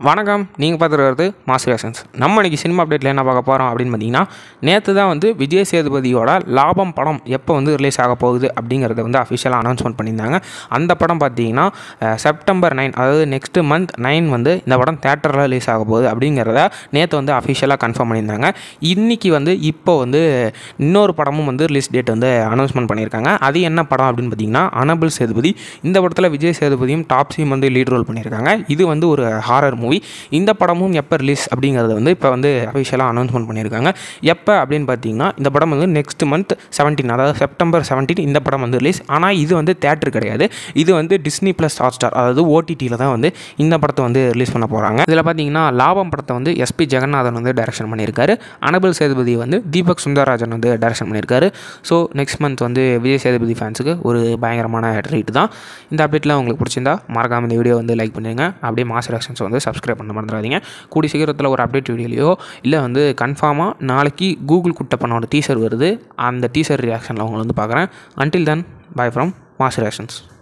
வணக்கம் நீங்கள் பார்த்துருக்கிறது mass reactions நம்ம இன்னைக்கு சினிமா அப்டேட்டில் என்ன பார்க்க போகிறோம் அப்படின்னு பார்த்தீங்கன்னா நேற்று தான் வந்து விஜய் சேதுபதியோட லாபம் படம் எப்போ வந்து ரிலீஸ் ஆக போகுது அப்படிங்கிறத வந்து அஃபிஷியலாக அனௌன்ஸ்மெண்ட் பண்ணியிருந்தாங்க அந்த படம் பார்த்தீங்கன்னா அஹ், செப்டம்பர் நைன் அதாவது நெக்ஸ்ட்டு மந்த் நைன் வந்து இந்த படம் தேட்டரில் ரிலீஸ் ஆக போகுது அப்படிங்கிறத நேற்று வந்து அஃபிஷியலாக கன்ஃபார்ம் பண்ணியிருந்தாங்க இன்றைக்கி வந்து இப்போ வந்து இன்னொரு படமும் வந்து ரிலீஸ் டேட் வந்து அனௌன்ஸ்மெண்ட் பண்ணியிருக்காங்க அது என்ன படம் அப்படின்னு பார்த்தீங்கன்னா அனபிள் சேதுபதி இந்த படத்தில் விஜய் சேதுபதியும் டாப்ஸியும் வந்து லீட் ரோல் பண்ணியிருக்காங்க இது வந்து ஒரு ஹாரர் மூவி இந்த படமும் எப்போ ரிலீஸ் அப்படிங்கிறத வந்து இப்போ வந்து அஃபிஷியலாக அனௌன்ஸ்மெண்ட் பண்ணியிருக்காங்க எப்போ அப்படின்னு பார்த்தீங்கன்னா இந்த படம் வந்து நெக்ஸ்ட் மந்த் செவன்டீன் அதாவது செப்டம்பர் செவன்டீன் இந்த படம் வந்து ரிலீஸ் ஆனால் இது வந்து தேட்டர் கிடையாது இது வந்து டிஸ்னி ப்ளஸ் ஹாட் ஸ்டார் அதாவது ஓடிடியில் தான் வந்து இந்த படத்தை வந்து ரிலீஸ் பண்ண போகிறாங்க இதில் பார்த்தீங்கன்னா லாபம் படத்தை வந்து எஸ்பி ஜெகநாதன் வந்து டைரக்ஷன் பண்ணியிருக்காரு அனபிள் சேதுபதி வந்து தீபக் சுந்தரராஜன் வந்து டைரக்ஷன் பண்ணியிருக்காரு ஸோ நெக்ஸ்ட் மந்த் வந்து விஜய் சேதுபதி ஃபேன்ஸுக்கு ஒரு பயங்கரமான ட்ரீட் தான் இந்த அப்டேட்லாம் உங்களுக்கு பிடிச்சிருந்தா மறக்காம இந்த வீடியோ வந்து லைக் பண்ணுங்க அப்படியே மாஸ் ரியாக்ஷன்ஸ் வந்து சப்ஸ்கிரைப் பண்ண மறந்துடாதீங்க கூடி சீக்கிரத்தில் ஒரு அப்டேட் வீடியோலையோ இல்லை வந்து கன்ஃபார்மாக நாளைக்கு கூகுள் குட்டப்பனோட டீசர் வருது அந்த டீசர் ரியாக்ஷனில் உங்களை வந்து பார்க்குறேன் until then bye from mass reactions